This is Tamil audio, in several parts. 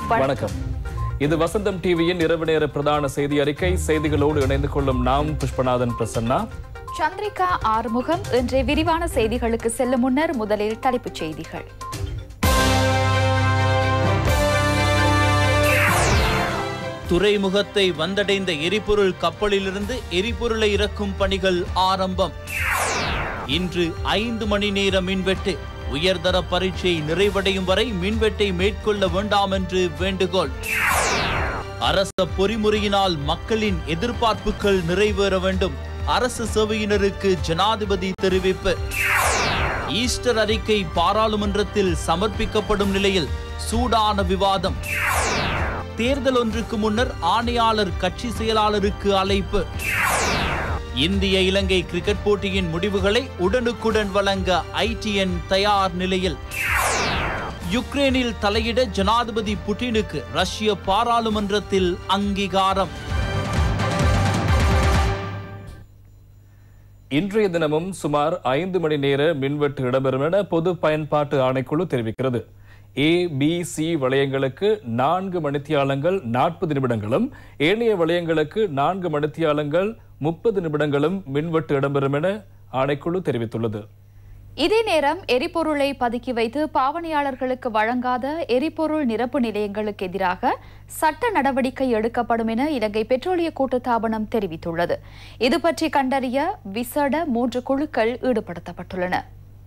வணக்கம் இது வசந்தம் டிவியின் இரவு நேர பிரதான செய்தி அறிக்கை செய்திகளோடு இணைந்து கொள்ளும் நாம் புஷ்பநாதன் பிரசன்னா சந்திரிகா ஆறுமுகம் இன்றைய விரிவான செய்திகளுக்கு செல்லும் முன்னர் முதலில் தலைப்புச் செய்திகள் துறைமுகத்தை வந்தடைந்த எரிபொருள் கப்பலிலிருந்து எரிபொருளை இறக்கும் பணிகள் ஆரம்பம் இன்று ஐந்து மணி நேர மின்வெட்டு உயர்தர பரீட்சை நிறைவடையும் வரை மின்வெட்டை மேற்கொள்ள வேண்டாம் என்று வேண்டுகோள் அரச பொறிமுறையினால் மக்களின் எதிர்பார்ப்புகள் நிறைவேற வேண்டும் அரசு சேவையினருக்கு ஜனாதிபதி தெரிவிப்பு ஈஸ்டர் அறிக்கை பாராளுமன்றத்தில் சமர்ப்பிக்கப்படும் நிலையில் சூடான விவாதம் தேர்தல் ஒன்றுக்கு முன்னர் ஆணையாளர் கட்சி செயலாளருக்கு அழைப்பு இந்திய இலங்கை கிரிக்கெட் போட்டியின் முடிவுகளை உடனுக்குடன் வழங்க ஐடிஎன் தயார் நிலையில் யுக்ரைனில் தலையிட ஜனாதிபதி புட்டினுக்கு ரஷ்ய பாராளுமன்றத்தில் அங்கீகாரம் இன்றைய தினமும் சுமார் ஐந்து மணி நேர மின்வெட்டு இடம்பெறும் என பொது பயன்பாட்டு ஆணைக்குழு தெரிவிக்கிறது ஏ பி சி வளையங்களுக்கு நான்கு மணித்தியாலங்கள் நாற்பது நிமிடங்களும் ஏனைய வளையங்களுக்கு நான்கு மணித்தியாலங்கள் முப்பது நிமிடங்களும் மின்வெட்டு இடம்பெறும் என ஆணைக்குழு தெரிவித்துள்ளது இதே நேரம் எரிபொருளை பதுக்கி வைத்து பாவனையாளர்களுக்கு வழங்காத எரிபொருள் நிரப்பு நிலையங்களுக்கு எதிராக சட்ட நடவடிக்கை எடுக்கப்படும் என இலங்கை பெட்ரோலிய கூட்டுத்தாபனம் தெரிவித்துள்ளது இது பற்றி கண்டறிய விசேட மூன்று குழுக்கள் ஈடுபடுத்தப்பட்டுள்ளன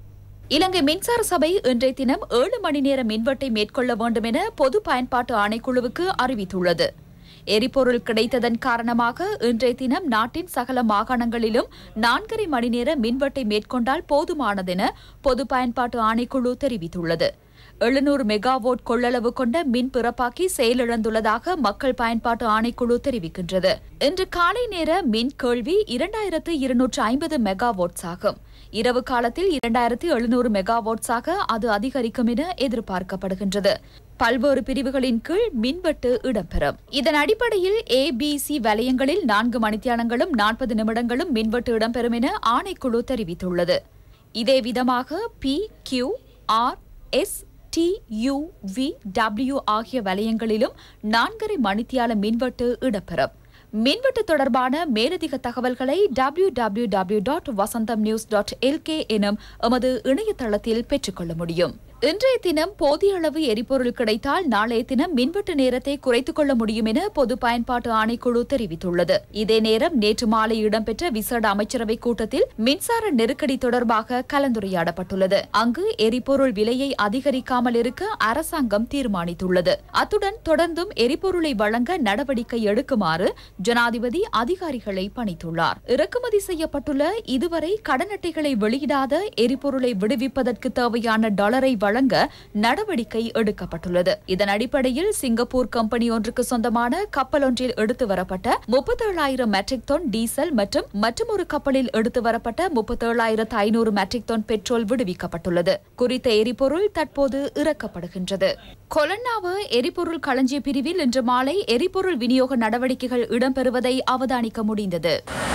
இலங்கை மின்சார சபை இன்றைய தினம் ஏழு மணி நேர மின்வெட்டை மேற்கொள்ள வேண்டும் என பொது பயன்பாட்டு ஆணைக்குழுவுக்கு அறிவித்துள்ளது எரிபொருள் கிடைத்ததன் காரணமாக இன்றைய தினம் நாட்டின் சகல மாகாணங்களிலும் நான்கரை மணி நேர மின்வெட்டை மேற்கொண்டால் போதுமானதென பொது பயன்பாட்டு ஆணைக்குழு தெரிவித்துள்ளது எழுநூறு மெகாவோட் கொள்ளளவு கொண்ட மின் பிறப்பாக்கி செயலிழந்துள்ளதாக மக்கள் பயன்பாட்டு ஆணைக்குழு தெரிவிக்கின்றது இன்று காலை நேர மின் கேள்வி இரண்டாயிரத்து இருநூற்று ஐம்பது மெகாவோட்ஸ் ஆகும் இரவு காலத்தில் இரண்டாயிரத்து எழுநூறு மெகாவாட்ஸாக அது அதிகரிக்கும் என எதிர்பார்க்கப்படுகின்றது பல்வேறு பிரிவுகளின் கீழ் மின்வெட்டு இடம்பெறும் இதன் அடிப்படையில் ஏ பி சி வலயங்களில் நான்கு மணித்தியாலங்களும் நாற்பது நிமிடங்களும் மின்வெட்டு இடம்பெறும் என ஆணைக்குழு தெரிவித்துள்ளது இதே விதமாக P Q R S T U V W ஆகிய வலயங்களிலும் நான்கரை மணித்தியால மின்வெட்டு இடம்பெறும் மின்வெட்டு தொடர்பான மேலதிக தகவல்களை W W W dot Vasantham news dot LK எனும் எமது இணையதளத்தில் பெற்றுக்கொள்ள முடியும் இன்றைய தினம் போதிய அளவு எரிபொருள் கிடைத்தால் நாளைய தினம் மின்வெட்டு நேரத்தை குறைத்துக் கொள்ள முடியும் என பொது பயன்பாட்டு ஆணைக்குழு தெரிவித்துள்ளது இதே நேரம் நேற்று மாலை இடம்பெற்ற விசேட அமைச்சரவை கூட்டத்தில் மின்சார நெருக்கடி தொடர்பாக கலந்துரையாடப்பட்டுள்ளது அங்கு எரிபொருள் விலையை அதிகரிக்காமல் இருக்க அரசாங்கம் தீர்மானித்துள்ளது அத்துடன் தொடர்ந்தும் எரிபொருளை வழங்க நடவடிக்கை எடுக்குமாறு ஜனாதிபதி அதிகாரிகளை பணித்துள்ளார் இறக்குமதி செய்யப்பட்டுள்ள இதுவரை கடன் அட்டைகளை வெளியிடாத எரிபொருளை விடுவிப்பதற்கு தேவையான டாலரை வழங்க நடவடிக்கை எடுக்கப்பட்டுள்ளது இதன் அடிப்படையில் சிங்கப்பூர் கம்பெனி ஒன்றுக்கு சொந்தமான கப்பல் ஒன்றில் எடுத்து வரப்பட்ட முப்பத்தேழாயிரம் மெட்ரிக் டன் டீசல் மற்றும் மற்றொரு கப்பலில் எடுத்து வரப்பட்ட முப்பத்தேழாயிரத்து ஐநூறு மெட்ரிக் டன் பெட்ரோல் விடுவிக்கப்பட்டுள்ளது குறித்த எரிபொருள் தற்போது இறக்கப்படுகின்றது கொலன்னாவு எரிபொருள் களஞ்சிய பிரிவில் இன்று மாலை எரிபொருள் விநியோக நடவடிக்கைகள் இடம்பெறுவதை அவதானிக்க முடிந்தது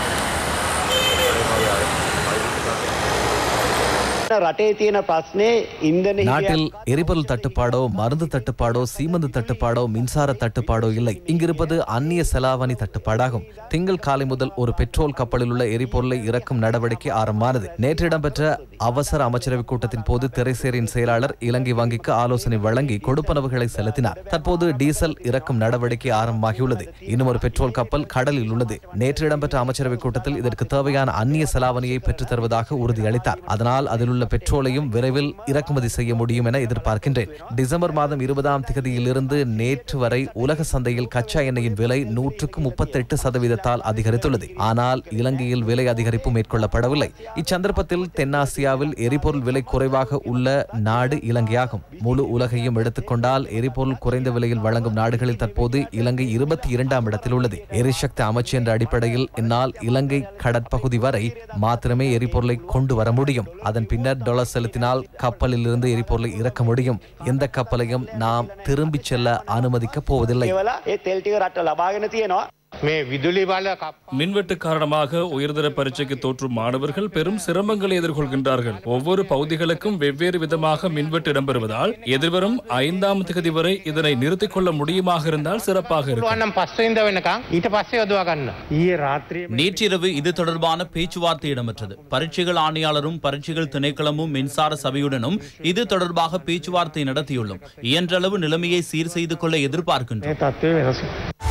රටේ තියෙන ප්‍රශ්නේ ඉන්දන நாட்டில் எரிபொருள் தட்டுப்பாடோ மருந்து தட்டுப்பாடோ சீமந்து தட்டுப்பாடோ மின்சார தட்டுப்பாடோ இல்லை இங்கிருப்பது அந்நிய செலாவணி தட்டுப்பாடாகும் திங்கள் காலை முதல் ஒரு பெட்ரோல் கப்பலில் உள்ள எரிபொருளை இறக்கும் நடவடிக்கை ஆரம்பமானது நேற்று இடம்பெற்ற அவசர அமைச்சரவை கூட்டத்தின் போது திரைசேரியின் செயலாளர் இலங்கை வங்கிக்கு ஆலோசனை வழங்கி கொடுப்பனவுகளை செலுத்தினார் தற்போது டீசல் இறக்கும் நடவடிக்கை ஆரம்பமாகியுள்ளது இன்னும் ஒரு பெட்ரோல் கப்பல் கடலில் உள்ளது நேற்று இடம்பெற்ற அமைச்சரவை கூட்டத்தில் இதற்கு தேவையான அந்நிய செலாவணியை பெற்றுத் தருவதாக உறுதியளித்தார் அதனால் அதில் உள்ள பெட்ரோலையும் விரைவில் இறக்குமதி செய்ய முடியும் என எதிர்பார்க்கின்றேன் டிசம்பர் மாதம் இருபதாம் தேதியிலிருந்து நேற்று வரை உலக சந்தையில் கச்சா எண்ணெயின் விலை நூற்றுக்கு முப்பத்தெட்டு சதவீதத்தால் அதிகரித்துள்ளது ஆனால் இலங்கையில் விலை அதிகரிப்பு மேற்கொள்ளப்படவில்லை இச்சந்தர்ப்பத்தில் தென்னாசியாவில் எரிபொருள் விலை குறைவாக உள்ள நாடு இலங்கையாகும் முழு உலகையும் எடுத்துக்கொண்டால் எரிபொருள் குறைந்த விலையில் வழங்கும் நாடுகளில் தற்போது இலங்கை இருபத்தி இரண்டாம் இடத்தில் உள்ளது எரிசக்தி அமைச்சு என்ற அடிப்படையில் இந்நாள் இலங்கை கடற்பகுதி வரை மாத்திரமே எரிபொருளை கொண்டு வர முடியும் அதன் பின்னர் டாலர் செலுத்தினால் கப்பலில் இருந்து எரிபொருளை இறக்க முடியும் எந்த கப்பலையும் நாம் திரும்பிச் செல்ல அனுமதிக்கப் போவதில்லை ඒවල ඒ තෙල් ටික රට ලබාගෙන තියෙනවා මේ විදුලි බල කප් மின்வெட்டு காரணமாக உயர்தர பரீட்சைக்கு தோற்றும் மாணவர்கள் பெரும் சிரமங்களை எதிர்கொள்கின்றார்கள் ஒவ்வொரு பகுதிகளுக்கும் வெவ்வேறு விதமாக மின்வெட்டு இடம்பெறுவதால் எதிர்வரும் ஐந்தாம் தேதி வரை இதனை நிறுத்திக் கொள்ள முடியுமாக இருந்தால் சிறப்பாக இருக்கும் පුළුවන්නම් පස්සෙන්ද වෙනකම් ඊට පස්සේ යොදවා ගන්න. ඊයේ රාත්‍රියේ நேற்றிரவு இது தொடர்பான பேச்சுவார்த்தை இடம்பெற்றது பரீட்சைகள் ஆணையாளரும் பரீட்சைகள் திணைக்களமும் மின்சார சபையுடனும் இது தொடர்பாக பேச்சுவார்த்தை நடத்தியுள்ளோம் இயன்றளவு நிலைமையை சீர் செய்து கொள்ள எதிர்பார்க்கின்றோம் මේ තත්ත්වය වෙනස.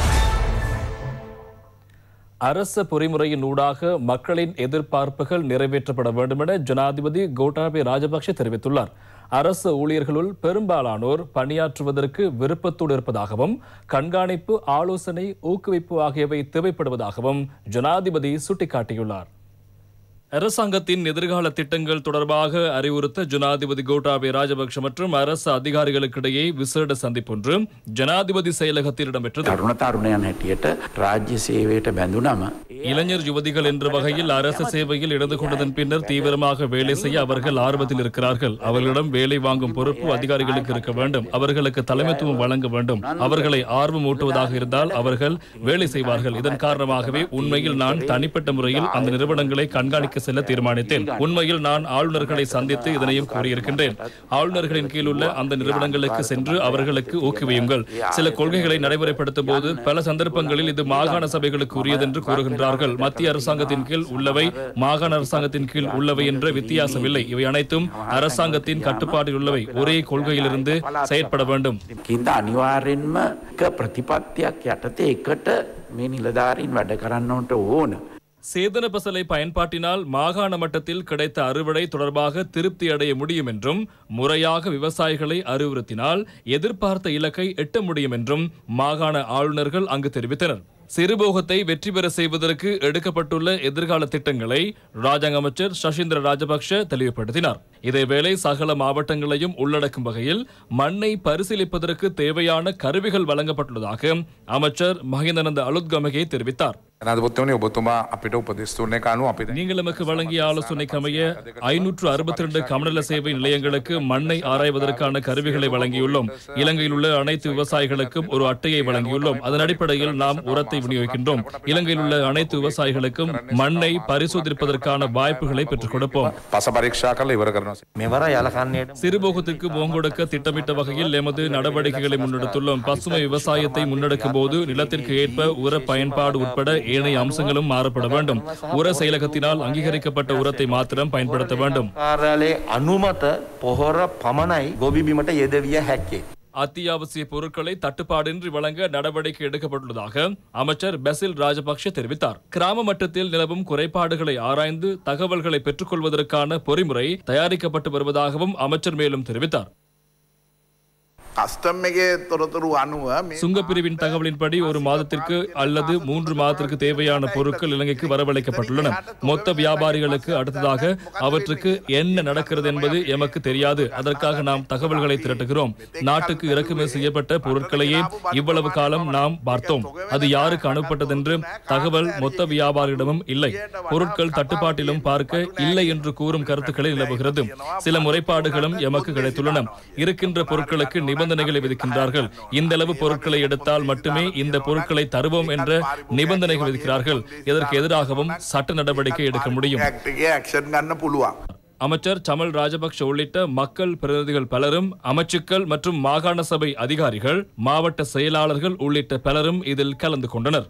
அரச பொறிமுறையின் ஊடாக மக்களின் எதிர்பார்ப்புகள் நிறைவேற்றப்பட வேண்டும் என ஜனாதிபதி கோட்டாபய ராஜபக்ஷ தெரிவித்துள்ளார் அரசு ஊழியர்களுள் பெரும்பாலானோர் பணியாற்றுவதற்கு விருப்பத்தோடு இருப்பதாகவும் கண்காணிப்பு ஆலோசனை ஊக்குவிப்பு ஆகியவை தேவைப்படுவதாகவும் ஜனாதிபதி சுட்டிக்காட்டியுள்ளார் அரசாங்கத்தின் எதிர்கால திட்டங்கள் தொடர்பாக அறிவுறுத்த ஜனாதிபதி கோட்டாபய ராஜபக்ஷ மற்றும் அரசு அதிகாரிகளுக்கிடையே விசேட சந்திப்பொன்று ஜனாதிபதி செயலகத்தில் இடம்பெற்றது තරුණ තරුණයන් හැටියට රාජ්‍ය සේවයට බැඳුනම இளைஞர் யுவதிகள் என்ற வகையில் அரசு சேவையில் இணைந்து கொண்டதன் பின்னர் தீவிரமாக வேலை செய்ய அவர்கள் ஆர்வத்தில் இருக்கிறார்கள் அவர்களிடம் வேலை வாங்கும் பொறுப்பு அதிகாரிகளுக்கு இருக்க வேண்டும் அவர்களுக்கு தலைமைத்துவம் வழங்க வேண்டும் அவர்களை ஆர்வம் ஊட்டுவதாக இருந்தால் அவர்கள் வேலை செய்வார்கள் இதன் காரணமாகவே உண்மையில் நான் தனிப்பட்ட முறையில் அந்த நிறுவனங்களை கண்காணிக்க செல்ல தீர்மானித்தேன் உண்மையில் நான் ஆளுநர்களை சந்தித்து இதனையும் கூறியிருக்கின்றேன் ஆளுநர்களின் கீழ் உள்ள அந்த நிறுவனங்களுக்கு சென்று அவர்களுக்கு ஊக்குவியுங்கள் சில கொள்கைகளை நடைமுறைப்படுத்தும் போது பல சந்தர்ப்பங்களில் இது மாகாண சபைகளுக்கு உரியதென்று கூறுகின்றார்கள் மத்திய அரசாங்கத்தின் கீழ் உள்ளவை மாகாண அரசாங்கத்தின் கீழ் உள்ளவை என்ற வித்தியாசம் இல்லை இவை அனைத்தும் அரசாங்கத்தின் கட்டுப்பாட்டில் உள்ளவை ஒரே கொள்கையிலிருந்து செயற்பட வேண்டும் කින්ද අනිවාර්යෙන්ම එක ප්‍රතිපත්තියක් යටතේ එකට මේ නිලධාරීන් වැඩ කරන්නට ඕන. சேதன பசலை பயன்பாட்டினால் மாகாண மட்டத்தில் கிடைத்த அறுவடை தொடர்பாக திருப்தி அடைய முடியும் என்றும் முறையாக விவசாயிகளை அறிவுறுத்தினால் எதிர்பார்த்த இலக்கை எட்ட முடியும் என்றும் மாகாண ஆளுநர்கள் அங்கு தெரிவித்தனர் சிறுபோகத்தை வெற்றி பெற செய்வதற்கு எடுக்கப்பட்டுள்ள எதிர்கால திட்டங்களை ராஜாங்க அமைச்சர் சசீந்திர ராஜபக்ஷ தெளிவுபடுத்தினார் இதேவேளை சகல மாவட்டங்களையும் உள்ளடக்கும் வகையில் மண்ணை பரிசீலிப்பதற்கு தேவையான கருவிகள் வழங்கப்பட்டுள்ளதாக அமைச்சர் மஹிந்தனந்த அலுத்கமகே தெரிவித்தார் ජනාධපතිවනි ඔබතුමා අපිට උපදෙස් දුන්නේ කනුව අපිට நீங்கள் நமக்கு வழங்கிய ஆலோசனைக்கு அமைய ஐநூற்று அறுபத்தி ரெண்டு கமநல சேவை நிலையங்களுக்கு மண்ணை ஆராய்வதற்கான கருவிகளை வழங்கியுள்ளோம் இலங்கையில் உள்ள அனைத்து விவசாயிகளுக்கும் ஒரு அட்டையை வழங்கியுள்ளோம் அதன் அடிப்படையில் நாம் உரத்தை விநியோகிக்கின்றோம் இலங்கையில் உள்ள அனைத்து விவசாயிகளுக்கும் மண்ணை பரிசோதிப்பதற்கான வாய்ப்புகளை பெற்றுக் கொடுப்போம் පස පරීක්ෂා කල ඉවර කරනවා. මෙවර යලකන්නේට சிறுபோகத்திற்கு ஓங்கொடுக்க திட்டமிட்ட வகையில் எமது நடவடிக்கைகளை முன்னெடுத்துள்ளோம் பசுமை விவசாயத்தை முன்னெடுக்கும் போது நிலத்திற்கு ஏற்ப உர பயன்பாடு உட்பட ஏனைய அம்சங்களும் மாறப்பட வேண்டும் உர செயலகத்தினால் அங்கீகரிக்கப்பட்ட உரத்தை மாத்திரம் பயன்படுத்த வேண்டும் කාර්යාලයේ අනුමත පොහොර පමණයි ගොවිබිමට යෙදවිය හැක්කේ. அத்தியாவசிய பொருட்களை தட்டுப்பாடின்றி வழங்க நடவடிக்கை எடுக்கப்பட்டுள்ளதாக அமைச்சர் பெசில் ராஜபக்ஷ தெரிவித்தார் கிராம மட்டத்தில் நிலவும் குறைபாடுகளை ஆராய்ந்து தகவல்களை பெற்றுக்கொள்வதற்கான பொறிமுறை தயாரிக்கப்பட்டு வருவதாகவும் அமைச்சர் மேலும் தெரிவித்தார் කස්ටම් එකේ තොරතුරු අනුව මේ சுங்கப்பிரிவின் தகவலின்படி ஒரு மாதத்திற்கு அல்லது மூன்று மாதத்திற்கு தேவையான பொருட்கள் இலங்கைக்கு வரவழைக்கப்பட்டுள்ளன மொத்த வியாபாரிகளுக்கு அடுத்ததாக அவற்றுக்கு என்ன நடக்கிறது என்பது எமக்கு தெரியாது அதற்காக நாம் தகவல்களை திரட்டுகிறோம் நாட்டுக்கு இறக்குமதி செய்யப்பட்ட பொருட்களையே இவ்வளவு காலம் நாம் பார்த்தோம் அது யாருக்கு அனுப்பப்பட்டதென்று தகவல் மொத்த வியாபாரியிடமும் இல்லை பொருட்கள் தட்டுப்பாட்டிலும் பார்க்க இல்லை என்று கூறும் கருத்துக்களை நிலவுகிறது சில முறைப்பாடுகளும் எமக்கு கிடைத்துள்ளன இருக்கின்ற பொருட்களுக்கு நிபந்தனைகளை விதிக்கின்றார்கள் இந்த அளவு பொருட்களை எடுத்தால் மட்டுமே இந்த பொருட்களை தருவோம் என்ற நிபந்தனைகள் விதிக்கிறார்கள் இதற்கு எதிராகவும் சட்ட நடவடிக்கை எடுக்க முடியும் ඇක්ට් එකේ ඇක්ෂන් ගන්න පුළුවන්. அமைச்சர் சமல் ராஜபக்ஷ உள்ளிட்ட மக்கள் பிரதிநிதிகள் பலரும் அமைச்சுக்கள் மற்றும் மாகாண சபை அதிகாரிகள் மாவட்ட செயலாளர்கள் உள்ளிட்ட பலரும் இதில் கலந்து கொண்டனர்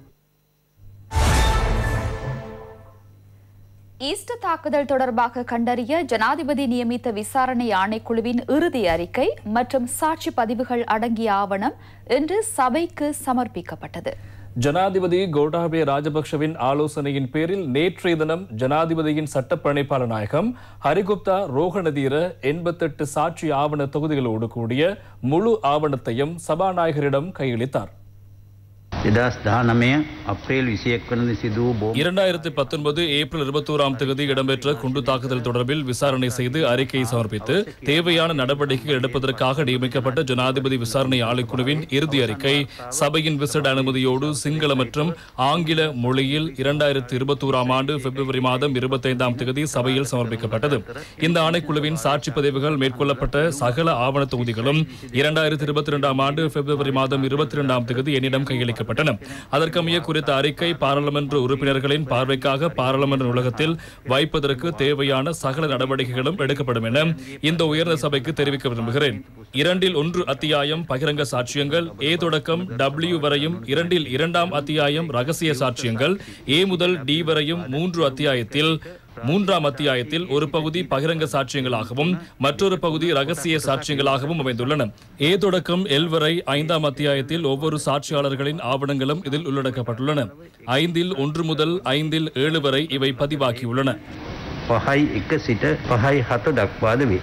ஈஸ்டர் தாக்குதல் தொடர்பாக கண்டறிய ஜனாதிபதி நியமித்த விசாரணை ஆணைக்குழுவின் இறுதி அறிக்கை மற்றும் சாட்சி பதிவுகள் அடங்கிய ஆவணம் இன்று சபைக்கு சமர்ப்பிக்கப்பட்டது ஜனாதிபதி கோட்டாபய ராஜபக்ஷவின் ஆலோசனையின் பேரில் நேற்றைய தினம் ஜனாதிபதியின் சட்டப்பணிப்பாளர் நாயகம் ஹரிகுப்தா ரோகநதீர எண்பத்தெட்டு சாட்சி ஆவண தொகுதிகளோடு கூடிய முழு ஆவணத்தையும் சபாநாயகரிடம் கையளித்தார் එදස් දානමය අප්‍රේල් විසියෙක් වනද සිදුව බෝ இரண்டாயிரத்தி பத்தொன்பது ஏப்ரல் இருபத்தோராம் தேதி இடம்பெற்ற குண்டு தாக்குதல் தொடர்பில் விசாரணை செய்து அறிக்கையை சமர்ப்பித்து தேவையான நடவடிக்கைகள் எடுப்பதற்காக நியமிக்கப்பட்ட ஜனாதிபதி விசாரணை ஆணைக்குழுவின் இறுதி அறிக்கை சபையின் விசேட அனுமதியோடு சிங்கள மற்றும் ஆங்கில மொழியில் இரண்டாயிரத்தி இருபத்தோராம் ஆண்டு பிப்ரவரி மாதம் இருபத்தைந்தாம் தேதி சபையில் சமர்ப்பிக்கப்பட்டது இந்த ஆணைக்குழுவின் சாட்சி பதிவுகள் மேற்கொள்ளப்பட்ட சகல ஆவண தொகுதிகளும் இரண்டாயிரத்தி இருபத்தி இரண்டாம் ஆண்டு பிப்ரவரி மாதம் இருபத்தி இரண்டாம் தேதி என்னிடம் கையளிக்கப்பட்டது வெளியிடப்பட்டன அதற்கமைய குறித்த அறிக்கை பாராளுமன்ற உறுப்பினர்களின் பார்வைக்காக பாராளுமன்ற நூலகத்தில் வைப்பதற்கு தேவையான சகல நடவடிக்கைகளும் எடுக்கப்படும் என இந்த உயர்ந்த சபைக்கு தெரிவிக்க விரும்புகிறேன் இரண்டில் ஒன்று அத்தியாயம் பகிரங்க சாட்சியங்கள் ஏ தொடக்கம் டபிள்யூ வரையும் இரண்டில் இரண்டாம் அத்தியாயம் ரகசிய சாட்சியங்கள் ஏ முதல் டி வரையும் மூன்று அத்தியாயத்தில் மூன்றாம் அத்தியாயத்தில் ஒரு பகுதி பகிரங்க சாட்சியங்களாகவும் மற்றொரு பகுதி ரகசிய சாட்சியங்களாகவும் அமைந்துள்ளன ஏ தொடக்கம் எல் வரை ஐந்தாம் அத்தியாயத்தில் ஒவ்வொரு சாட்சியாளர்களின் ஆவணங்களும் இதில் உள்ளடக்கப்பட்டுள்ளன ஐந்தில் ஒன்று முதல் ஐந்தில் ஏழு வரை இவை பதிவாகியுள்ளன පහයි එක සිට පහයි හත දක්වාද වේ.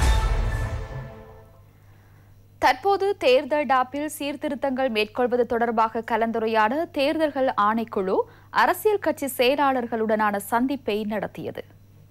தற்போது தேர்தல் டாப்பில் சீர்திருத்தங்கள் மேற்கொள்வது தொடர்பாக கலந்துரையாட தேர்தல்கள் ஆணைக்குழு அரசியல் கட்சி செயலாளர்களுடனான சந்திப்பை நடத்தியது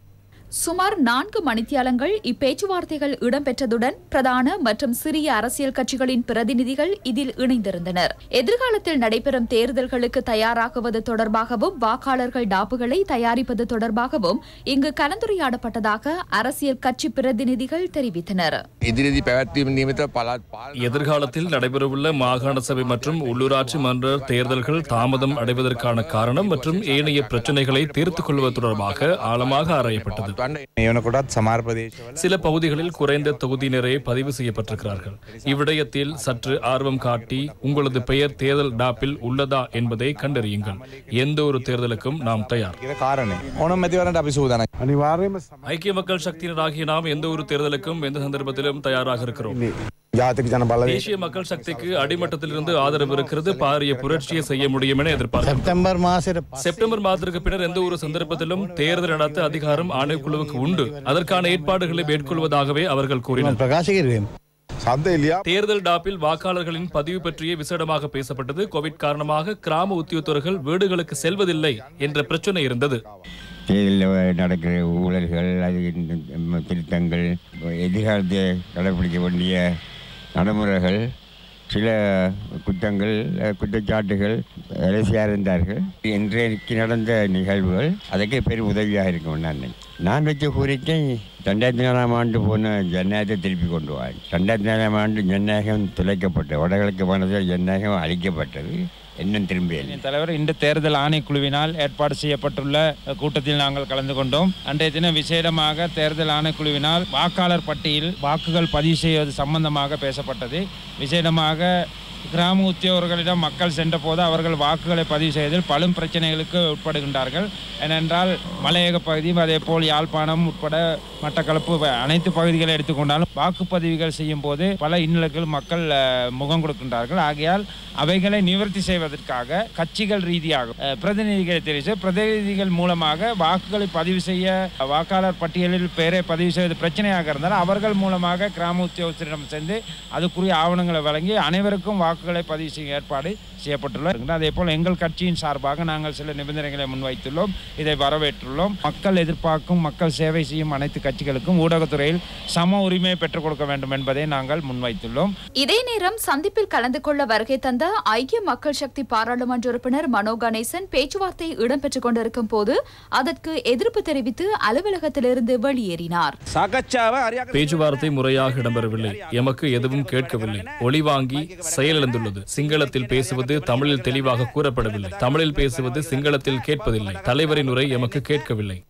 சுமார் நான்கு மணித்தியாலங்கள் இப்பேச்சுவார்த்தைகள் இடம்பெற்றதுடன் பிரதான மற்றும் சிறிய அரசியல் கட்சிகளின் பிரதிநிதிகள் இதில் இணைந்திருந்தனர் எதிர்காலத்தில் நடைபெறும் தேர்தல்களுக்கு தயாராகுவது தொடர்பாகவும் வாக்காளர்கள் டாப்புகளை தயாரிப்பது தொடர்பாகவும் இங்கு கலந்துரையாடப்பட்டதாக அரசியல் கட்சி பிரதிநிதிகள் தெரிவித்தனர் ඉදිරිදි පැවැත්වීම නියමිත පළාත් පාල எதிர்காலத்தில் நடைபெறவுள்ள மாகாண சபை மற்றும் உள்ளூராட்சி மன்ற தேர்தல்கள் தாமதம் அடைவதற்கான காரணம் மற்றும் ஏனைய பிரச்சினைகளை தீர்த்துக் கொள்வது தொடர்பாக ஆழமாக ஆராயப்பட்டது ඒවනකොටත් සමාර් ප්‍රදේශවල சில பகுதிகளில் குறைந்த தொகுதியினரே பதிவு செய்யப்பட்டிருக்கிறார்கள் இவ்விடயத்தில் சற்று ஆர்வம் காட்டி உங்களது பெயர் தேர்தல் டாப்பில் உள்ளதா என்பதை கண்டறியுங்கள் எந்த ஒரு தேர்தலுக்கும் நாம் தயார் කියන කාරණය ඕනම් මැතිවරට අපි සූදානයි අනිවාර්යයෙන්ම ஐக்கிய மக்கள் சக்தியினராகிய நாம் எந்த ஒரு தேர்தலுக்கும் எந்த சந்தர்ப்பத்திலும் தயாராக இருக்கிறோம் ජාතික ජන බලවේග தேசிய மக்கள் சக்திக்கு அடிமட்டத்திலிருந்து ஆதரவு இருக்கிறது பாரிய புரட்சியை செய்ய முடியும் என எதிர்பார்க்கிறோம் තැම්බර් මාසයට செப்டம்பர் மாதத்திற்கு பின்னர் எந்த ஒரு சந்தர்ப்பத்திலும் தேர்தல் நடத்த அதிகாரம் ஆணைக்குழுவுக்கு உண்டு அதற்கான ஏற்பாடுகளை மேற்கொள்வதாகவே அவர்கள் கூறினர் ප්‍රකාශ කිරුවම්. සන්ද එලියා தேர்தல் டாப்பில் வாக்காளர்களின் பதிவு பற்றிய விசேடமாக பேசப்பட்டது கோவிட் காரணமாக கிராம உத்தியோகத்தர்கள் வீடுகளுக்கு செல்வதில்லை என்ற பிரச்சனை இருந்தது தேர்தலில் நடக்கிற ஊழல்கள் அது இந்த திருத்தங்கள் எதிர்காலத்தில் கடைப்பிடிக்க வேண்டிய நடைமுறைகள் சில குற்றங்கள் அஹ், குற்றச்சாட்டுகள் அரசியாக இருந்தார்கள் இன்றைக்கு நடந்த நிகழ்வுகள் அதுக்கு பெரும் உதவியாக இருக்கும் நான் நினைக்கிறேன். நான் வச்ச கோரிக்கை ரெண்டாயிரத்தி நாலாம் ஆண்டு போன ஜனநாயகத்தை திருப்பி கொண்டு வா ரெண்டாயிரத்தி நாலாம் ஆண்டு ஜனநாயகம் துளைக்கப்பட்டது வடகிழக்கு மாநிலத்தில் ஜனநாயகம் அழிக்கப்பட்டது இன்னும் திரும்பியது தலைவர் இந்த தேர்தல் ஆணைக்குழுவினால் ஏற்பாடு செய்யப்பட்டுள்ள கூட்டத்தில் நாங்கள் கலந்து கொண்டோம் அன்றைய தினம் விசேடமாக தேர்தல் ஆணைக்குழுவினால் வாக்காளர் பட்டியல் வாக்குகள் பதிவு செய்வது சம்பந்தமாக பேசப்பட்டது விசேடமாக கிராம உத்தியோகர்களிடம் மக்கள் சென்றபோது அவர்கள் வாக்குகளை பதிவு செய்வதில் பலும் பிரச்சனைகளுக்கு உட்படுகின்றார்கள் ஏனென்றால் மலையக பகுதி அதே போல் யாழ்ப்பாணம் உட்பட மட்டக்களப்பு வ- அனைத்து பகுதிகளை எடுத்துக்கொண்டாலும் வாக்குப்பதிவுகள் செய்யும் போது பல இன்னலுக்கு மக்கள் அஹ், முகம் கொடுக்கின்றார்கள் ஆகையால் அவைகளை நிவர்த்தி செய்வதற்காக கட்சிகள் ரீதியாக அஹ், பிரதிநிதிகளை தெரிவித்து பிரதிநிதிகள் மூலமாக வாக்குகளை பதிவு செய்ய வாக்காளர் பட்டியலில் பெயரை பதிவு செய்வது பிரச்சனையாக இருந்தால் அவர்கள் மூலமாக கிராம உத்தியோகஸ்தரிடம் சென்று அதுக்குரிய ஆவணங்களை வழங்கி அனைவருக்கும் வாக்குகளை பதிவு செய்ய ஏற்பாடு செய்யப்பட்டுள்ளது அதே போல் எங்கள் கட்சியின் சார்பாக நாங்கள் சில நிபந்தனைகளை முன்வைத்துள்ளோம் இதை வரவேற்றுள்ளோம் மக்கள் எதிர்பார்க்கும் மக்கள் சேவை செய்யும் அனைத்து கட்சிகளுக்கும் ஊடகத்துறையில் சம உரிமையை பெற்றுக் கொடுக்க வேண்டும் என்பதை நாங்கள் முன்வைத்துள்ளோம் இதே நேரம் சந்திப்பில் கலந்து கொள்ள வருகை தந்த ஐக்கிய மக்கள் சக்தி பாராளுமன்ற உறுப்பினர் மனோ கணேசன் பேச்சுவார்த்தை இடம்பெற்றுக் கொண்டிருக்கும் போது அதற்கு எதிர்ப்பு தெரிவித்து அலுவலகத்திலிருந்து வெளியேறினார் பேச்சுவார்த்தை முறையாக இடம்பெறவில்லை எமக்கு எதுவும் கேட்கவில்லை ஒளிவாங்கி செயலிழந்துள்ளது சிங்களத்தில் பேசுவது தமிழில் தெளிவாக கூறப்படவில்லை தமிழில் பேசுவது சிங்களத்தில் கேட்பதில்லை தலைவரின் உரை எமக்கு கேட்கவில்லை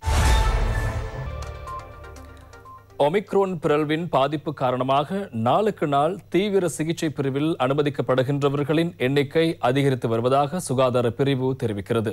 ஒமிக்ரோன் பிறழ்வின் பாதிப்பு காரணமாக நாளுக்கு நாள் தீவிர சிகிச்சை பிரிவில் அனுமதிக்கப்படுகின்றவர்களின் எண்ணிக்கை அதிகரித்து வருவதாக சுகாதார பிரிவு தெரிவிக்கிறது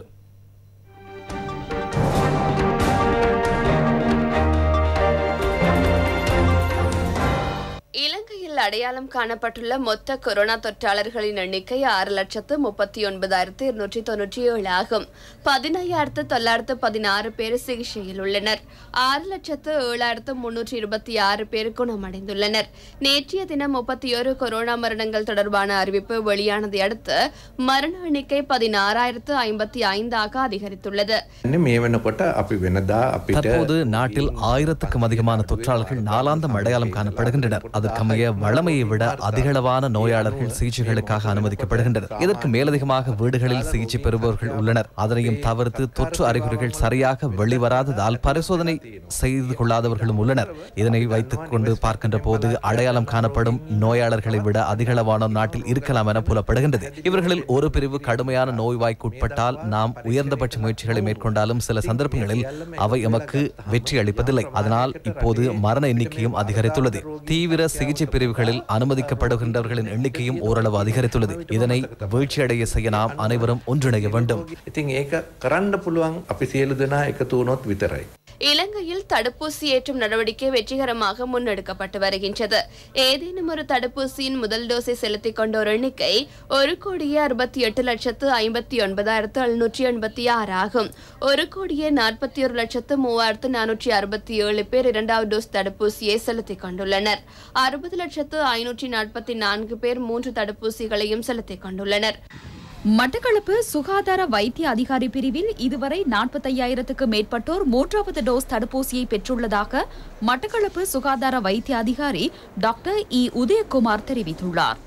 இலங்கையில் அடையாளம் காணப்பட்டுள்ள மொத்த கொரோனா தொற்றாளர்களின் எண்ணிக்கை ஆறு லட்சத்து முப்பத்தி ஒன்பதாயிரத்து இருநூற்றி தொன்னூற்றி ஏழு ஆகும் பதினையாயிரத்து தொள்ளாயிரத்து பதினாறு பேர் சிகிச்சையில் உள்ளனர் ஆறு லட்சத்து ஏழாயிரத்து முன்னூற்றி இருபத்தி ஆறு பேர் குணமடைந்துள்ளனர் நேற்றைய தினம் முப்பத்தி ஒரு கொரோனா மரணங்கள் தொடர்பான அறிவிப்பு வெளியானதை அடுத்து மரண எண்ணிக்கை பதினாறாயிரத்து ஐம்பத்தி ஐந்தாக அதிகரித்துள்ளது මේ වෙනකොට අපි වෙනදා අපිට தற்போது நாட்டில் ஆயிரத்துக்கும் அதிகமான தொற்றாளர்கள் நாளாந்தம் அடையாளம் காணப்படுகின்றனர் அதற்கமைய வழமையை விட அதிகளவான நோயாளர்கள் சிகிச்சைகளுக்காக அனுமதிக்கப்படுகின்றனர் இதற்கு மேலதிகமாக வீடுகளில் சிகிச்சை பெறுபவர்கள் உள்ளனர் அதனையும் தவிர்த்து தொற்று அறிகுறிகள் சரியாக வெளிவராததால் பரிசோதனை செய்து கொள்ளாதவர்களும் உள்ளனர் இதனை வைத்துக் கொண்டு பார்க்கின்ற போது அடையாளம் காணப்படும் நோயாளர்களை விட அதிகளவானோர் நாட்டில் இருக்கலாம் என புலப்படுகின்றது இவர்களில் ஒரு பிரிவு கடுமையான நோய்வாய்க்குட்பட்டால் நாம் உயர்ந்தபட்ச முயற்சிகளை மேற்கொண்டாலும் சில சந்தர்ப்பங்களில் அவை எமக்கு வெற்றி அளிப்பதில்லை அதனால் இப்போது மரண எண்ணிக்கையும் அதிகரித்துள்ளது தீவிர சிகிச்சை பிரிவுகளில் அனுமதிக்கப்படுகின்றவர்களின் எண்ணிக்கையும் ஓரளவு அதிகரித்துள்ளது இதனை வீழ்ச்சியடைய செய்ய நாம் அனைவரும் ஒன்றிணைய வேண்டும் ඉතින් ඒක කරන්න පුළුවන් අපි සියලු දෙනා එකතු වුණොත් විතරයි. இலங்கையில் தடுப்பூசி ஏற்றும் நடவடிக்கை வெற்றிகரமாக முன்னெடுக்கப்பட்டு வருகின்றது ஏதேனும் ஒரு தடுப்பூசியின் முதல் டோஸை செலுத்திக் கொண்டோர் எண்ணிக்கை ஒரு கோடியே அறுபத்தி எட்டு லட்சத்து ஐம்பத்தி ஒன்பதாயிரத்து எழுநூற்றி எண்பத்தி ஆறு ஆகும் ஒரு கோடியே நாற்பத்தி ஒரு லட்சத்து மூவாயிரத்து நானூற்றி அறுபத்தி ஏழு பேர் இரண்டாவது டோஸ் தடுப்பூசியை செலுத்திக் கொண்டுள்ளனர் அறுபது லட்சத்து ஐநூற்றி நாற்பத்தி நான்கு பேர் மூன்று தடுப்பூசிகளையும் செலுத்திக் கொண்டுள்ளனர் மட்டக்களப்பு சுகாதார வைத்திய அதிகாரி பிரிவில் இதுவரை நாற்பத்தையாயிரத்துக்கு மேற்பட்டோர் மூன்றாவது டோஸ் தடுப்பூசியை பெற்றுள்ளதாக மட்டக்களப்பு சுகாதார வைத்திய அதிகாரி டாக்டர் இ உதயகுமார் தெரிவித்துள்ளார்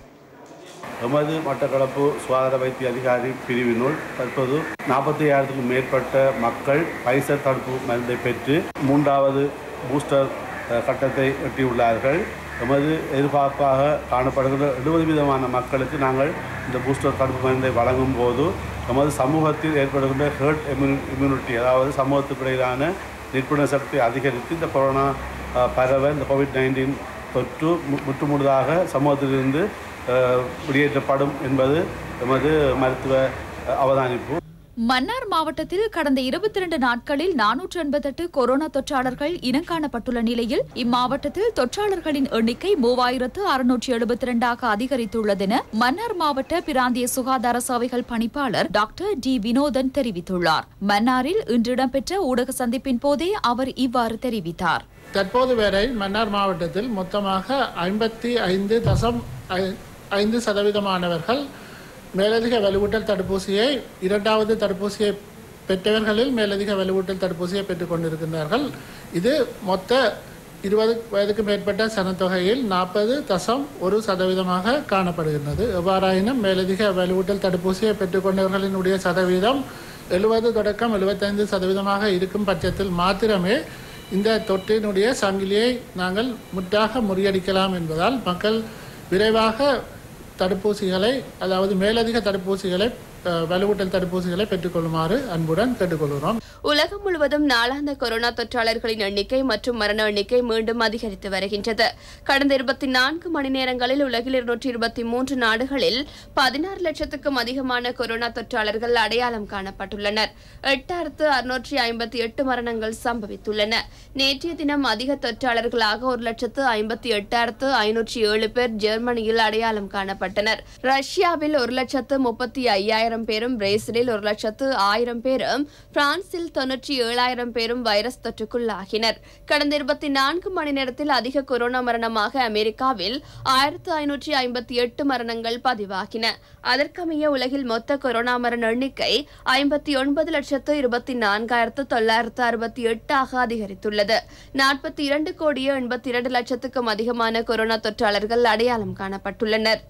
எமது மட்டக்களப்பு சுகாதார வைத்திய அதிகாரி பிரிவினுள் தற்போது நாற்பத்தி ஐயாயிரத்துக்கும் மேற்பட்ட மக்கள் பைசர் தடுப்பு மருந்தை பெற்று மூன்றாவது பூஸ்டர் அஹ், கட்டத்தை எட்டியுள்ளார்கள் எமது எதிர்பார்ப்பாக காணப்படுகின்ற எழுபது விதமான மக்களுக்கு நாங்கள் இந்த பூஸ்டர் தடுப்பு மருந்தை வழங்கும் போது எமது சமூகத்தில் ஏற்படுகின்ற ஹெர்ட் இம்யூனிட்டி அதாவது சமூகத்துக்கு இடையிலான நிற்புணர் சக்தி அதிகரித்து இந்த கொரோனா அஹ், பரவல் இந்த கோவிட் நைன்டீன் தொற்று மு- முற்றுமுழுதாக சமூகத்திலிருந்து அஹ், வெளியேற்றப்படும் என்பது எமது மருத்துவ அஹ், அவதானிப்பு மன்னார் மாவட்டத்தில் கடந்த இருபத்தி இரண்டு நாட்களில் நானூற்று எண்பத்தெட்டு கொரோனா தொற்றாளர்கள் இனங்காணப்பட்டுள்ள நிலையில் இம்மாவட்டத்தில் தொற்றாளர்களின் எண்ணிக்கை மூவாயிரத்து அறுநூற்றி எழுபத்தி இரண்டாக அதிகரித்துள்ளதென மன்னார் மாவட்ட பிராந்திய சுகாதார சேவைகள் பணிப்பாளர் டாக்டர் டி வினோதன் தெரிவித்துள்ளார் மன்னாரில் இன்று இடம்பெற்ற ஊடக சந்திப்பின் போதே அவர் இவ்வாறு தெரிவித்தார் தற்போது வரை மன்னார் மாவட்டத்தில் மொத்தமாக ஐம்பத்தி ஐந்து தசம் ஐ- ஐந்து சதவீதமானவர்கள் மேலதிக வலுவூட்டல் தடுப்பூசியை இரண்டாவது தடுப்பூசியை பெற்றவர்களில் மேலதிக வலுவூட்டல் தடுப்பூசியை பெற்றுக் கொண்டிருக்கின்றார்கள் இது மொத்த இருபது வயதுக்கு மேற்பட்ட சனத்தொகையில் நாற்பது தசம் ஒரு சதவீதமாக காணப்படுகின்றது எவ்வாறாயினும் மேலதிக வலுவூட்டல் தடுப்பூசியை பெற்றுக்கொண்டவர்களினுடைய சதவீதம் எழுபது தொடக்கம் எழுபத்தைந்து சதவீதமாக இருக்கும் பட்சத்தில் மாத்திரமே இந்த தொற்றினுடைய சங்கிலியை நாங்கள் முற்றாக முறியடிக்கலாம் என்பதால் மக்கள் விரைவாக தடுப்பூசிகளை அதாவது மேலதிக தடுப்பூசிகளை அஹ், வலுவூட்டல் தடுப்பூசிகளை பெற்றுக்கொள்ளுமாறு அன்புடன் கேட்டுக்கொள்கிறோம் உலகம் முழுவதும் நாளாந்த கொரோனா தொற்றாளர்களின் எண்ணிக்கை மற்றும் மரண எண்ணிக்கை மீண்டும் அதிகரித்து வருகின்றது கடந்த இருபத்தி நான்கு மணி நேரங்களில் உலகில் இருநூற்றி இருபத்தி மூன்று நாடுகளில் பதினாறு லட்சத்துக்கும் அதிகமான கொரோனா தொற்றாளர்கள் அடையாளம் காணப்பட்டுள்ளனர் எட்டாயிரத்து அறுநூற்றி ஐம்பத்தி எட்டு மரணங்கள் சம்பவித்துள்ளன நேற்றைய தினம் அதிக தொற்றாளர்களாக ஒரு லட்சத்து ஐம்பத்தி எட்டாயிரத்து ஐநூற்றி ஏழு பேர் ஜெர்மனியில் அடையாளம் காணப்பட்டனர் ரஷ்யாவில் ஒரு லட்சத்து முப்பத்தி ஐயாயிரம் பேரும் பிரேசிலில் ஒரு லட்சத்து ஆயிரம் பேரும் பிரான்சில் தொன்னூற்றி ஏழாயிரம் பேரும் வைரஸ் தொற்றுக்குள்ளாகினர் கடந்த இருபத்தி நான்கு மணி நேரத்தில் அதிக கொரோனா மரணமாக அமெரிக்காவில் ஆயிரத்து ஐநூற்றி ஐம்பத்தி எட்டு மரணங்கள் பதிவாகின அதற்கமைய உலகில் மொத்த கொரோனா மரண எண்ணிக்கை ஐம்பத்தி ஒன்பது லட்சத்து இருபத்தி நான்காயிரத்து தொள்ளாயிரத்து அறுபத்தி எட்டாக அதிகரித்துள்ளது நாற்பத்தி இரண்டு கோடியே எண்பத்தி இரண்டு லட்சத்துக்கும் அதிகமான கொரோனா தொற்றாளர்கள் அடையாளம் காணப்பட்டுள்ளனர்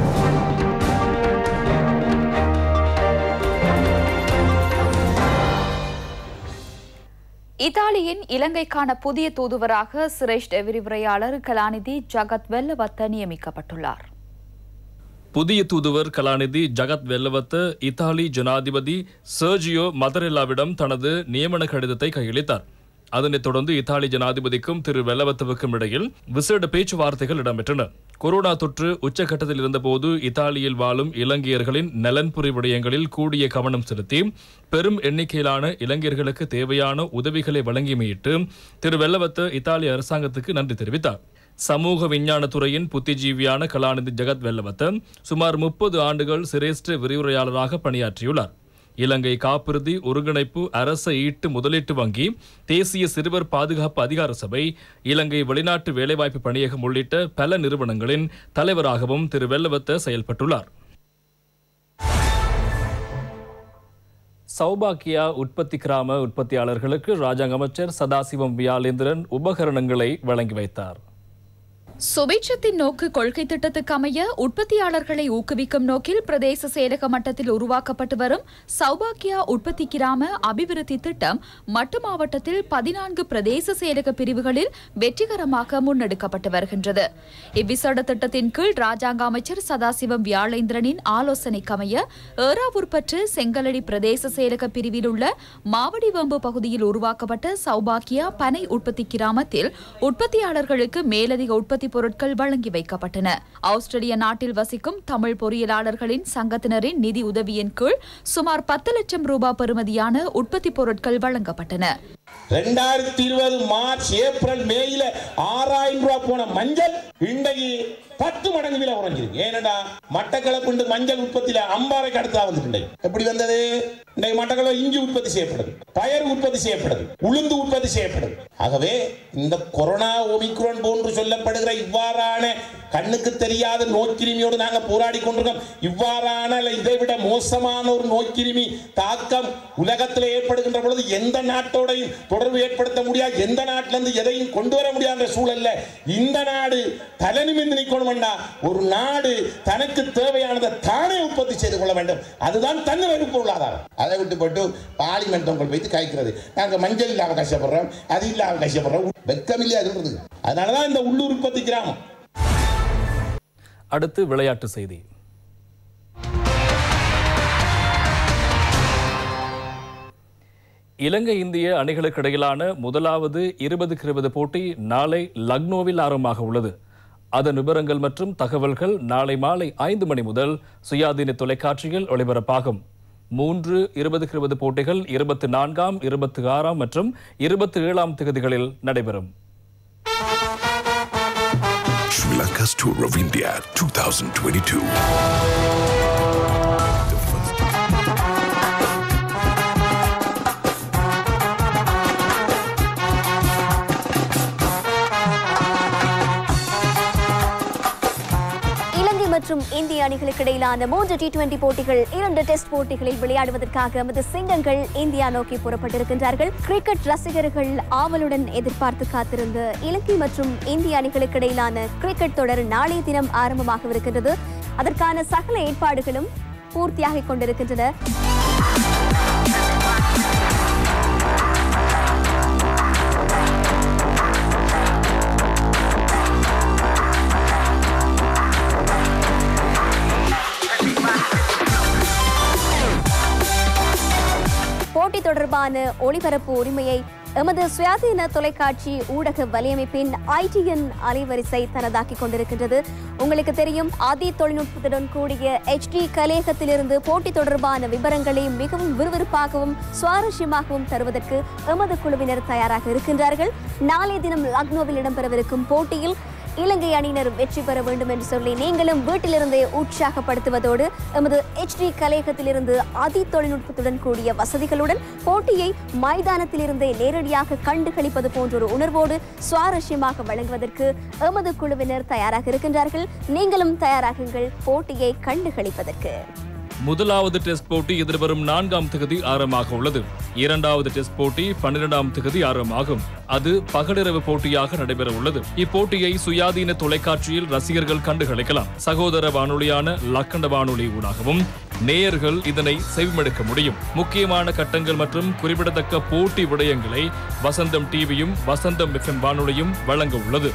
இத்தாலியின் இலங்கைக்கான புதிய தூதுவராக சிரேஷ்ட விரிவுரையாளர் கலாநிதி ஜகத் வெல்லவத்த நியமிக்கப்பட்டுள்ளார் புதிய தூதுவர் கலாநிதி ஜகத் வெல்லவத்த இத்தாலி ஜனாதிபதி சர்ஜியோ மதரெல்லாவிடம் தனது நியமன கடிதத்தை கையளித்தார் அதனைத் தொடர்ந்து இத்தாலி ஜனாதிபதிக்கும் திரு வெல்லவத்தவுக்கும் இடையில் விசேட பேச்சுவார்த்தைகள் இடம்பெற்றன கொரோனா தொற்று உச்சகட்டத்தில் இருந்தபோது இத்தாலியில் வாழும் இலங்கையர்களின் நலன்புரி விடயங்களில் கூடிய கவனம் செலுத்தி பெரும் எண்ணிக்கையிலான இலங்கையர்களுக்கு தேவையான உதவிகளை வழங்கிமையிட்டு திரு வெல்லவத்த இத்தாலி அரசாங்கத்துக்கு நன்றி தெரிவித்தார் சமூக விஞ்ஞானத்துறையின் புத்திஜீவியான கலாநிதி ஜெகத் வெல்லவத்த சுமார் முப்பது ஆண்டுகள் சிரேஷ்ட விரிவுரையாளராக பணியாற்றியுள்ளார் இலங்கை காப்புறுதி ஒருங்கிணைப்பு அரச ஈட்டு முதலீட்டு வங்கி தேசிய சிறுவர் பாதுகாப்பு அதிகார சபை இலங்கை வெளிநாட்டு வேலைவாய்ப்பு பணியகம் உள்ளிட்ட பல நிறுவனங்களின் தலைவராகவும் திரு வெல்லவத்த செயல்பட்டுள்ளார் சௌபாக்கியா உற்பத்தி கிராம உற்பத்தியாளர்களுக்கு ராஜாங்க அமைச்சர் சதாசிவம் வியாலேந்திரன் உபகரணங்களை வழங்கி வைத்தார் சுபேட்சத்தின் நோக்கு கொள்கை திட்டத்துக்கு அமைய உற்பத்தியாளர்களை ஊக்குவிக்கும் நோக்கில் பிரதேச செயலக மட்டத்தில் உருவாக்கப்பட்டு வரும் சௌபாக்கியா உற்பத்தி கிராம அபிவிருத்தி திட்டம் மட்டு மாவட்டத்தில் பதினான்கு பிரதேச செயலக பிரிவுகளில் வெற்றிகரமாக முன்னெடுக்கப்பட்டு வருகின்றது இவ்விசேட திட்டத்தின் கீழ் ராஜாங்க அமைச்சர் சதாசிவம் வியாழேந்திரனின் ஆலோசனைக்கு அமைய ஏறாவூர்பற்று செங்கலடி பிரதேச செயலக பிரிவில் உள்ள மாவடிவம்பு பகுதியில் உருவாக்கப்பட்ட சௌபாக்கியா பனை உற்பத்தி கிராமத்தில் உற்பத்தியாளர்களுக்கு மேலதிக உற்பத்தி பொருட்கள் வழங்கி வைக்கப்பட்டன ஆஸ்திரேலிய நாட்டில் வசிக்கும் தமிழ் பொறியியலாளர்களின் சங்கத்தினரின் நிதி உதவியின் கீழ் சுமார் பத்து லட்சம் ரூபாய் பெறுமதியான உற்பத்தி பொருட்கள் வழங்கப்பட்டன ரெண்டாயிரத்தி இருபது மார்ச் ஏப்ரல் மேயில ஆறாயிரம் ரூபாய் போன மஞ்சள் இன்றைக்கு பத்து மடங்கு விலை குறைஞ்சிருக்கு ஏனடா மட்டக்களப்பு மஞ்சள் உற்பத்தியில அம்பாறைக்கு அடுத்தா வந்துட்டு எப்படி வந்தது இன்றைக்கு மட்டக்களப்பு இஞ்சி உற்பத்தி செய்யப்படுது பயர் உற்பத்தி செய்யப்படுது உளுந்து உற்பத்தி செய்யப்படுது ஆகவே இந்த கொரோனா ஒமிக்ரோன் போன்று சொல்லப்படுகிற இவ்வாறான கண்ணுக்கு தெரியாத நோய்க்கிருமியோடு நாங்கள் போராடி கொண்டிருக்கோம் இவ்வாறான அல்ல இதை விட மோசமான ஒரு நோய்க்கிருமி தாக்கம் உலகத்தில் ஏற்படுகின்ற பொழுது எந்த நாட்டோடையும் தொடர்பு ஏற்படுத்த முடியாது எந்த நாட்டில இருந்து எதையும் கொண்டு வர முடியாத சூழல்ல இந்த நாடு தலை நிமிர்ந்து நிற்கணும்டா ஒரு நாடு தனக்கு தேவையானதை தானே உற்பத்தி செய்து கொள்ள வேண்டும் அதுதான் தன்னிறைவு பொருளாதாரம் அதை விட்டு போட்டு பார்லிமெண்ட் உங்கள் வைத்து காய்க்கிறது நாங்க மஞ்சள் இல்லாம கஷ்டப்படுறோம் அது இல்லாம கஷ்டப்படுறோம் வெக்கம் இல்லையா அதுன்றது அதனாலதான் இந்த உள்ளூர் உற்பத்தி கிராமம் அடுத்து விளையாட்டு செய்தி இலங்கை இந்திய அணிகளுக்கு இடையிலான முதலாவது இருபதுக்கு இருபது போட்டி நாளை லக்னோவில் ஆரம்பமாக உள்ளது அதன் விவரங்கள் மற்றும் தகவல்கள் நாளை மாலை ஐந்து மணி முதல் சுயாதீன தொலைக்காட்சியில் ஒளிபரப்பாகும் மூன்று இருபதுக்கு இருபது போட்டிகள் இருபத்தி நான்காம் இருபத்தி ஆறாம் மற்றும் இருபத்தி ஏழாம் தேதிகளில் நடைபெறும் Sri Lanka's Tour of India 2022. இலங்கை மற்றும் இந்திய அணிகளுக்கு இடையிலான மூன்று டி டுவெண்டி போட்டிகள் இரண்டு டெஸ்ட் போட்டிகளில் விளையாடுவதற்காக நமது சிங்கங்கள் இந்தியா நோக்கி புறப்பட்டிருக்கின்றார்கள் கிரிக்கெட் ரசிகர்கள் ஆவலுடன் எதிர்பார்த்து காத்திருந்த இலங்கை மற்றும் இந்திய அணிகளுக்கு இடையிலான கிரிக்கெட் தொடர் நாளைய தினம் ஆரம்பமாகவிருக்கின்றது அதற்கான சகல ஏற்பாடுகளும் பூர்த்தியாகிக் கொண்டிருக்கின்றன போட்டி தொடர்பான ஒளிபரப்பு உரிமையை எமது சுயாதீன தொலைக்காட்சி ஊடக வலையமைப்பின் ஐடிஎன் அலைவரிசை தனதாக்கிக் கொண்டிருக்கின்றது உங்களுக்கு தெரியும் அதி தொழில்நுட்பத்துடன் கூடிய HD கலையகத்திலிருந்து போட்டி தொடர்பான விவரங்களை மிகவும் விறுவிறுப்பாகவும் சுவாரஸ்யமாகவும் தருவதற்கு எமது குழுவினர் தயாராக இருக்கின்றார்கள் நாளைய தினம் லக்னோவில் இடம்பெறவிருக்கும் போட்டியில் இலங்கை அணியினர் வெற்றி பெற வேண்டும் என்று சொல்லி நீங்களும் வீட்டிலிருந்தே உற்சாகப்படுத்துவதோடு எமது HD கலையகத்திலிருந்து அதி தொழில்நுட்பத்துடன் கூடிய வசதிகளுடன் போட்டியை மைதானத்திலிருந்தே நேரடியாக கண்டுகளிப்பது போன்ற ஒரு உணர்வோடு சுவாரஸ்யமாக வழங்குவதற்கு எமது குழுவினர் தயாராக இருக்கின்றார்கள் நீங்களும் தயாராகுங்கள் போட்டியை கண்டுகளிப்பதற்கு முதலாவது டெஸ்ட் போட்டி எதிர்வரும் நான்காம் தேதி ஆரம்பமாக உள்ளது இரண்டாவது டெஸ்ட் போட்டி பன்னிரெண்டாம் தேதி ஆரம்பமாகும் அது பகலிரவு போட்டியாக நடைபெற உள்ளது இப்போட்டியை சுயாதீன தொலைக்காட்சியில் ரசிகர்கள் கண்டுகளிக்கலாம் சகோதர வானொலியான லக்கண்ட வானொலி ஊடாகவும் நேயர்கள் இதனை செவிமடுக்க முடியும் முக்கியமான கட்டங்கள் மற்றும் குறிப்பிடத்தக்க போட்டி விடயங்களை வசந்தம் டிவியும் வசந்தம் எஃப்எம் வானொலியும் வழங்க உள்ளது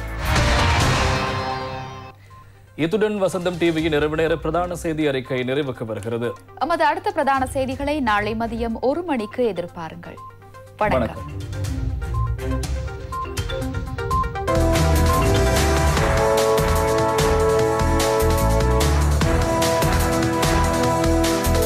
இத்துடன் வசந்தம் டிவியின் இரவு நேர பிரதான செய்தி அறிக்கை நிறைவுக்கு வருகிறது எமது அடுத்த பிரதான செய்திகளை நாளை மதியம் ஒரு மணிக்கு எதிர்பாருங்கள் வணக்கம் வணக்கம்